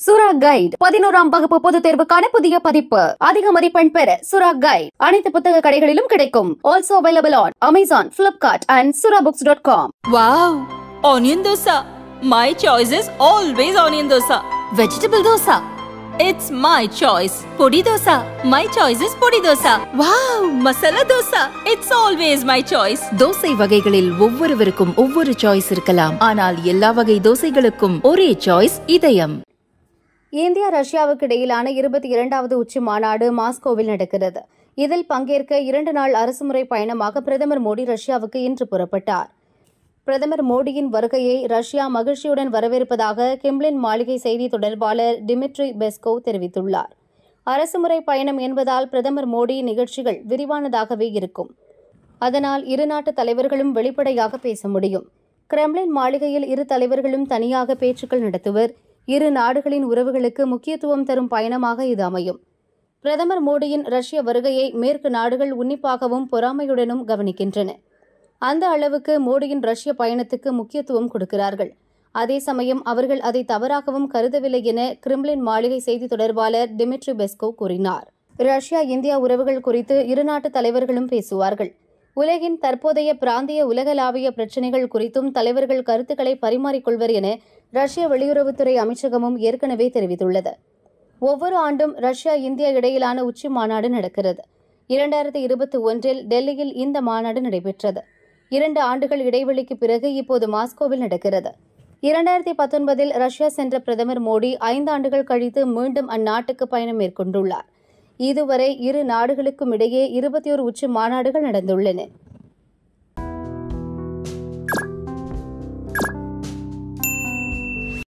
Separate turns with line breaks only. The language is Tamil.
சுரா கைட் பதினோராம் வகுப்பு பொதுத் தேர்வுக்கான புதிய பதிப்பு அதிக மதிப்பெண் பெற சுரா கைட் அனைத்து புத்தக கடைகளிலும் கிடைக்கும் also available on Amazon Flipkart and Sura books dot com
Wow! Onion dosa. My choice is always onion dosa. Vegetable dosa. It's my choice. Podi dosa. My choice is podi dosa. Wow! Masala dosa. It's always my choice.
Dosa வகைகளில் ஒவ்வொருவருக்கும் ஒவ்வொரு சாய்ஸ் இருக்கலாம் ஆனால் எல்லா வகை தோசைகளுக்கும் ஒரே சாய்ஸ் இதயம்
இந்தியா ரஷ்யாவுக்கு இடையிலான இருபத்தி இரண்டாவது உச்சி மாநாடு மாஸ்கோவில் நடக்கிறது இதில் பங்கேற்க இரண்டு நாள் அரசுமுறை பயணமாக பிரதமர் மோடி ரஷ்யாவுக்கு இன்று புறப்பட்டார் பிரதமர் மோடியின் வருகையை ரஷ்யா மகிழ்ச்சியுடன் வரவேற்பதாக கிம்லின் மாளிகை செய்தி தொடர்பாளர் டிமிட்ரி பெஸ்கோவ் தெரிவித்துள்ளார் அரசுமுறை பயணம் என்பதால் பிரதமர் மோடி நிகழ்ச்சிகள் விரிவானதாகவே இருக்கும் அதனால் இரு நாட்டு தலைவர்களும் வெளிப்படையாக பேச முடியும் கிரெம்லின் மாளிகையில் இரு தலைவர்களும் தனியாக பேச்சுக்கள் நடத்துவர் இரு நாடுகளின் உறவுகளுக்கு முக்கியத்துவம் தரும் பயணமாக இது அமையும் பிரதமர் மோடியின் ரஷ்ய வருகையை மேற்கு நாடுகள் உன்னிப்பாகவும் பொறாமையுடனும் கவனிக்கின்றன அந்த அளவுக்கு மோடியின் ரஷ்ய பயணத்துக்கு முக்கியத்துவம் கொடுக்கிறார்கள் அதே சமயம் அவர்கள் அதை தவறாகவும் கருதவில்லை என கிரிம்லின் மாளிகை செய்தி தொடர்பாளர் டிமிட்ரி பெஸ்கோவ் கூறினார் ரஷ்யா இந்தியா உறவுகள் குறித்து இரு நாட்டு தலைவர்களும் பேசுவார்கள் உலகின் தற்போதைய பிராந்திய உலகளாவிய பிரச்சினைகள் குறித்தும் தலைவர்கள் கருத்துக்களை பரிமாறிக்கொள்வர் என ரஷ்ய வெளியுறவுத்துறை அமைச்சகமும் ஏற்கனவே தெரிவித்துள்ளது ஒவ்வொரு ஆண்டும் ரஷ்யா இந்தியா இடையிலான உச்சி மாநாடு நடக்கிறது இரண்டாயிரத்தி இருபத்தி ஒன்றில் டெல்லியில் இந்த மாநாடு நடைபெற்றது இரண்டு ஆண்டுகள் இடைவெளிக்கு பிறகு இப்போது மாஸ்கோவில் நடக்கிறது இரண்டாயிரத்தி பத்தொன்பதில் ரஷ்யா சென்ற பிரதமர் மோடி ஐந்து ஆண்டுகள் கழித்து மீண்டும் அந்நாட்டுக்கு பயணம் மேற்கொண்டுள்ளார் இதுவரை இரு நாடுகளுக்கும் இடையே இருபத்தி ஒரு உச்சி மாநாடுகள் நடந்துள்ளன